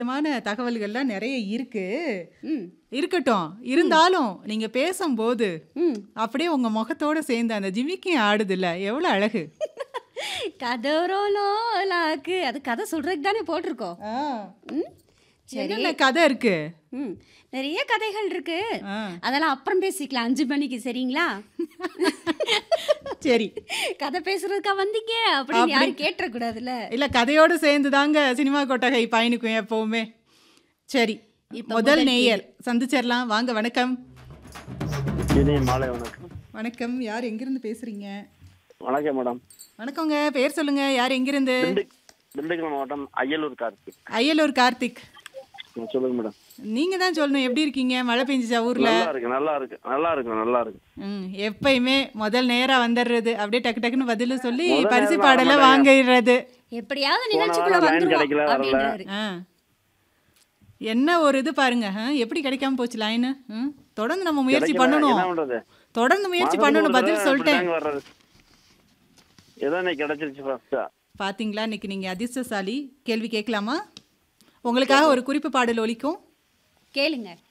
மான தகவல்கள்லாம் நிறைய இருக்கு. ம். இருக்கட்டும். இருந்தாலும் நீங்க பேசம்போது, ம். அப்படியே உங்க முகத்தோட சேர்ந்து அந்த ஜிமிக்கி ஆடுதுல்ல, எவ்வளோ அழகு. கதரோலோலாக்கு அது கதை சொல்றதுக்கு தானே போட்டிருக்கோம். ஆ. ம். சரி. என்னென்ன கதை இருக்கு? ம். நிறைய கதைகள் இருக்கு. ஆ. அதெல்லாம் அப்புறம் பேசிக்கலாம் 5 மணிக்கு சரிங்களா? சரி. கதை பேசுறதுக்கா வந்தீங்க அப்படின்னு அப்படி யாரும் கேட்டுறக்கூடாதுல்ல. இல்ல கதையோட சேர்ந்து தாங்க சினிமா கொட்டகை பயணிக்கும் எப்பவுமே. சரி. இப்ப முதல் முதல் நேயர் சந்திச்சிரலாம். வாங்க வணக்கம். இனிய மாலை வணக்கம் வணக்கம். யார் எங்கிருந்து பேசுறீங்க? வணக்கம் மேடம் வணக்கங்க. பேர் சொல்லுங்க. யார் எங்கிருந்து? திண்டு திண்டுக்கல் மாவட்டம் அய்யலூர் கார்த்திக் அய்யலூர் கார்த்திக். ம், சொல்லுங்க மேடம் நீங்க தான் சொல்லணும் எப்படி இருக்கீங்க? மழை பெஞ்சுச்சா ஊர்ல? நல்லா இருக்கு நல்லா இருக்கு நல்லா இருக்கு நல்லா இருக்கு ம். எப்பயுமே முதல் நேரா வந்துடுறது. அப்படியே டக்கு டக்குன்னு பதில சொல்லி முதல் பரிசு நேரம் பாடல வரமாட்டாங்க. வாங்கிடுறது. எப்படியாவது போன நிகழ்ச்சிக்குள்ள வாரம் லைன் வந்துருவோம் கிடைக்கல வரல அப்படின்றாரு. ஆ. என்ன ஒரு இது பாருங்க. ஆ, எப்படி கிடைக்காம போச்சு லைனு? ம். தொடர்ந்து நம்ம முயற்சி கிடைக்கல பண்ணணும். என்ன பண்றது தொடர்ந்து முயற்சி மாசத்துக்கு பண்ணணும். ஒரு பதில் தடவை சொல்லிட்டேன். இப்படிதாங்க வர்றது ஏதோ இன்னைக்கு கிடைச்சிருச்சு ஃபர்ஸ்டா பாத்தீங்களா இன்னைக்கு நீங்க அதிர்ஷ்டசாலி. கேள்வி கேட்கலாமா? உங்களுக்காக ஒரு குறிப்பு பாடல் ஒலிக்கும். கேளுங்க.